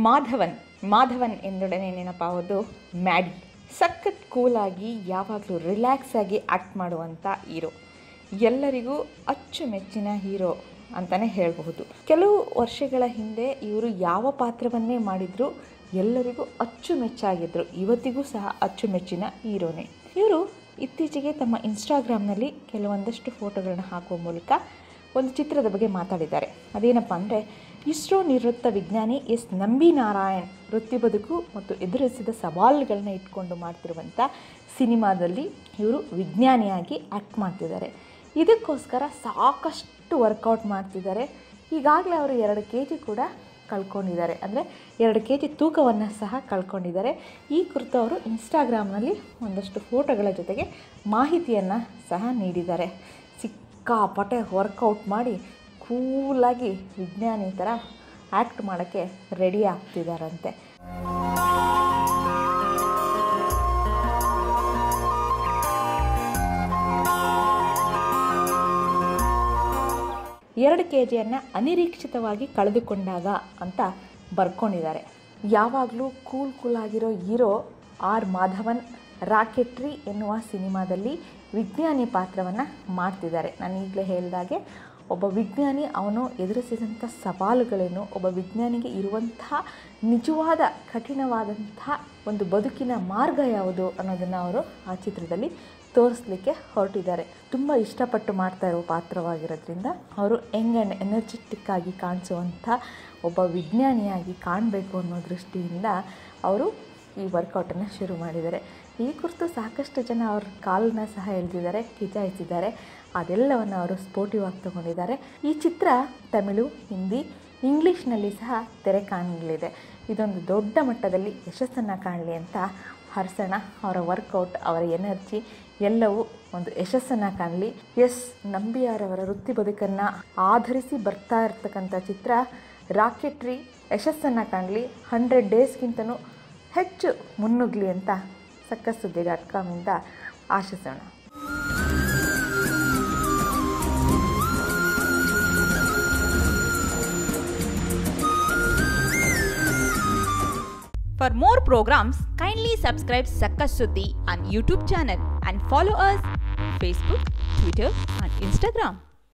ಮಾಧವನ್ ಮಾಧವನ್ ಎಂದೊಡನೆ ನೆನಪಾಗೋದು ಮ್ಯಾಡಿ ಸಖತ್ ಕೂಲಾಗಿ ಯಾವಾಗಲೂ ರಿಲ್ಯಾಕ್ಸ್ ಆಗಿ ಆ್ಯಕ್ಟ್ ಮಾಡುವಂಥ ಹೀರೋ ಎಲ್ಲರಿಗೂ ಅಚ್ಚುಮೆಚ್ಚಿನ ಹೀರೋ ಅಂತಲೇ ಹೇಳಬಹುದು ಕೆಲವು ವರ್ಷಗಳ ಹಿಂದೆ ಇವರು ಯಾವ ಪಾತ್ರವನ್ನೇ ಮಾಡಿದರೂ ಎಲ್ಲರಿಗೂ ಅಚ್ಚುಮೆಚ್ಚಾಗಿದ್ದರು ಇವತ್ತಿಗೂ ಸಹ ಅಚ್ಚುಮೆಚ್ಚಿನ ಹೀರೋನೇ ಇವರು ಇತ್ತೀಚೆಗೆ ತಮ್ಮ ಇನ್ಸ್ಟಾಗ್ರಾಮ್ನಲ್ಲಿ ಕೆಲವೊಂದಷ್ಟು ಫೋಟೋಗಳನ್ನ ಹಾಕುವ ಮೂಲಕ ಒಂದು ಚಿತ್ರದ ಬಗ್ಗೆ ಮಾತಾಡಿದ್ದಾರೆ ಅದೇನಪ್ಪ ಅಂದರೆ ಇಸ್ರೋ ನಿವೃತ್ತ ವಿಜ್ಞಾನಿ ಎಸ್ ನಂಬಿ ನಾರಾಯಣ್ ವೃತ್ತಿ ಬದುಕು ಮತ್ತು ಎದುರಿಸಿದ ಸವಾಲುಗಳನ್ನ ಇಟ್ಕೊಂಡು ಮಾಡ್ತಿರುವಂಥ ಸಿನಿಮಾದಲ್ಲಿ ಇವರು ವಿಜ್ಞಾನಿಯಾಗಿ ಆ್ಯಕ್ಟ್ ಮಾಡ್ತಿದ್ದಾರೆ ಇದಕ್ಕೋಸ್ಕರ ಸಾಕಷ್ಟು ವರ್ಕೌಟ್ ಮಾಡ್ತಿದ್ದಾರೆ ಈಗಾಗಲೇ ಅವರು ಎರಡು ಕೆ ಜಿ ಕೂಡ ಕಳ್ಕೊಂಡಿದ್ದಾರೆ ಅಂದರೆ ಎರಡು ಕೆ ಜಿ ತೂಕವನ್ನು ಸಹ ಕಳ್ಕೊಂಡಿದ್ದಾರೆ ಈ ಕುರಿತು ಅವರು ಇನ್ಸ್ಟಾಗ್ರಾಮ್ನಲ್ಲಿ ಒಂದಷ್ಟು ಫೋಟೋಗಳ ಜೊತೆಗೆ ಮಾಹಿತಿಯನ್ನು ಸಹ ನೀಡಿದ್ದಾರೆ ಸಿಕ್ಕಾಪಟ್ಟೆ ವರ್ಕೌಟ್ ಮಾಡಿ ಕೂಲಾಗಿ ವಿಜ್ಞಾನಿ ಥರ ಆ್ಯಕ್ಟ್ ಮಾಡೋಕ್ಕೆ ರೆಡಿ ಆಗ್ತಿದ್ದಾರಂತೆ ಎರಡು ಕೆ ಜಿಯನ್ನು ಅನಿರೀಕ್ಷಿತವಾಗಿ ಕಳೆದುಕೊಂಡಾಗ ಅಂತ ಬರ್ಕೊಂಡಿದ್ದಾರೆ ಯಾವಾಗಲೂ ಕೂಲ್ ಕೂಲಾಗಿರೋ ಹೀರೋ ಆರ್ ಮಾಧವನ್ ರಾಕೆಟ್ರಿ ಎನ್ನುವ ಸಿನಿಮಾದಲ್ಲಿ ವಿಜ್ಞಾನಿ ಪಾತ್ರವನ್ನು ಮಾಡ್ತಿದ್ದಾರೆ ನಾನು ಈಗಲೇ ಹೇಳಿದಾಗೆ ಒಬ್ಬ ವಿಜ್ಞಾನಿ ಅವನು ಎದುರಿಸಿದಂಥ ಸವಾಲುಗಳೇನು ಒಬ್ಬ ವಿಜ್ಞಾನಿಗೆ ಇರುವಂತಹ ನಿಜವಾದ ಕಠಿಣವಾದಂತಹ ಒಂದು ಬದುಕಿನ ಮಾರ್ಗ ಯಾವುದು ಅನ್ನೋದನ್ನು ಅವರು ಆ ಚಿತ್ರದಲ್ಲಿ ತೋರಿಸ್ಲಿಕ್ಕೆ ಹೊರಟಿದ್ದಾರೆ ತುಂಬ ಇಷ್ಟಪಟ್ಟು ಮಾಡ್ತಾ ಇರೋ ಪಾತ್ರವಾಗಿರೋದ್ರಿಂದ ಅವರು ಯಂಗ್ ಆ್ಯಂಡ್ ಎನರ್ಜೆಟಿಕ್ ಆಗಿ ಕಾಣಿಸುವಂಥ ಒಬ್ಬ ವಿಜ್ಞಾನಿಯಾಗಿ ಕಾಣಬೇಕು ಅನ್ನೋ ದೃಷ್ಟಿಯಿಂದ ಅವರು ಈ ವರ್ಕೌಟನ್ನು ಶುರು ಮಾಡಿದ್ದಾರೆ ಈ ಕುರಿತು ಸಾಕಷ್ಟು ಜನ ಅವ್ರ ಕಾಲನ್ನ ಸಹ ಎಳೆದಿದ್ದಾರೆ ಕಿಚಾಯಿಸಿದ್ದಾರೆ ಅದೆಲ್ಲವನ್ನು ಅವರು ಸ್ಪೋರ್ಟಿವ್ ಆಗಿ ತಗೊಂಡಿದ್ದಾರೆ ಈ ಚಿತ್ರ ತಮಿಳು ಹಿಂದಿ ಇಂಗ್ಲೀಷ್ನಲ್ಲಿ ಸಹ ತೆರೆ ಕಾಣಲಿದೆ ಇದೊಂದು ದೊಡ್ಡ ಮಟ್ಟದಲ್ಲಿ ಯಶಸ್ಸನ್ನು ಕಾಣಲಿ ಅಂತ ಹರ್ಸೋಣ ಅವರ ವರ್ಕೌಟ್ ಅವರ ಎನರ್ಜಿ ಎಲ್ಲವೂ ಒಂದು ಯಶಸ್ಸನ್ನು ಕಾಣಲಿ ಎಸ್ ನಂಬಿಯಾರವರ ವೃತ್ತಿ ಬದುಕನ್ನು ಆಧರಿಸಿ ಬರ್ತಾ ಇರ್ತಕ್ಕಂಥ ಚಿತ್ರ ರಾಕೆಟ್ರಿ ಯಶಸ್ಸನ್ನು ಕಾಣಲಿ ಹಂಡ್ರೆಡ್ ಡೇಸ್ಗಿಂತನೂ ಹೆಚ್ಚು ಮುನ್ನುಗ್ಲಿ ಅಂತ ಸಕ್ಕಸ್ ಸುದ್ದಿ ಡಾಟ್ ಕಾಮಿಂದ ಆಶಿಸೋಣ For more programs, kindly subscribe Sakkas Suddhi on YouTube channel and follow us Facebook, Twitter and Instagram.